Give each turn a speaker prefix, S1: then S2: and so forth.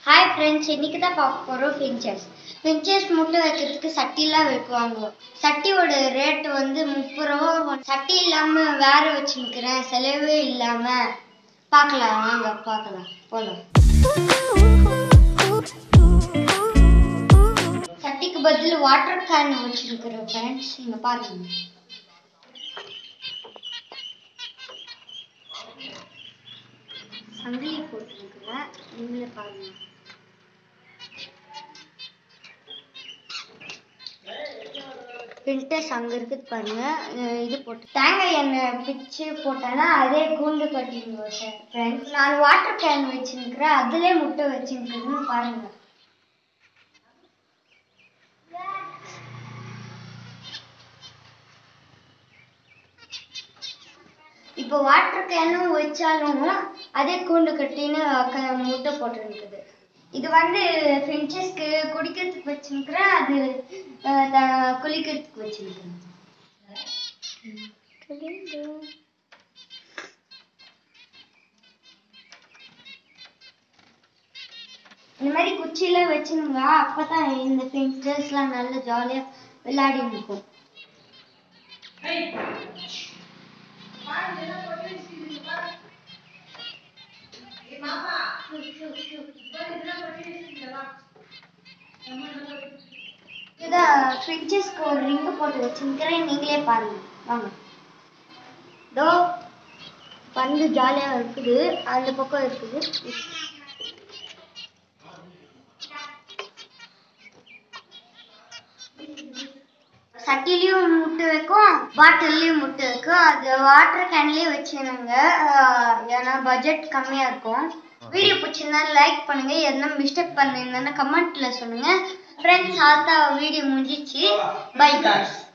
S1: Hi friends இன்னைக்கு தான் பார்க்க போகிறோம் ஃபின்ச்சர்ஸ் ஃபின்ச்சர்ஸ் முட்டை வைக்கிறதுக்கு சட்டிலாம் வைக்குவாங்க சட்டியோட ரேட் வந்து முப்பது ரூபா வரும். சட்டி இல்லாமல் வேற வச்சுருக்கிறேன் செலவே இல்லாமல் பார்க்கலாம் வாங்க பார்க்கலாம் போகலாம் சட்டிக்கு பதில் வாட்டர் கேன் வச்சுருக்கிறேன் ஃப்ரெண்ட்ஸ் இங்கே பாருங்க சங்கிலி போட்டுருக்குறேன் நீங்களே பாருங்க ஃபில்டர்ஸ் அங்கே இருக்குது பாருங்க அஹ் இது போட்டு தேங்காய் எண்ணெய் பிச்சு போட்டேன்னா அதே கூண்டு கட்டிங்க ஃப்ரெண்ட்ஸ் நான் வாட்டர் கேன் வச்சுருக்கிறேன் அதிலே முட்டை வச்சுருக்குன்னு பாருங்க இப்போ வாட்டர் கேனும் வச்சாலும் அதே கூண்டு கட்டின்னு க- முட்டை போட்டுருக்குது இது வந்து ஃபின்ச்சஸ்க்கு குடிக்கிறதுக்கு வச்சுருக்கிறேன் அது அஹ், த- குளிக்கிறதுக்கு வச்சுருக்கிறேன் இந்த மாதிரி குச்சியெல்லாம் வச்சுனுங்க அப்பதான் இந்த ஃபின்ச்சர்ஸ்லாம் நல்லா ஜாலியாக விளையாடி இருக்கும் இதான் ஃப்ரிட்ஜஸ்க்கு ஒரு ரிங்கு போட்டு வச்சுருக்கிறேன் நீங்களே பாருங்க வாங்க இதோ பந்து ஜாலியாக இருக்குது அந்த பக்கம் இருக்குது சட்டிலையும் முட்டை வைக்கும் பாட்டில்லையும் முட்டை வைக்கும் அது வாட்டர் கேன்லேயே வச்சுருங்க ஏன்னா பட்ஜெட் கம்மியாக இருக்கும் வீடியோ பிடிச்சிருந்தா லைக் பண்ணுங்க எதனா மிஸ்டேக் பண்ணியிருந்தேன்னா கமெண்ட்ல சொல்லுங்க ஃப்ரெண்ட்ஸ் ஆத்தா வீடியோ முடிஞ்சிச்சு பை காய்ஸ்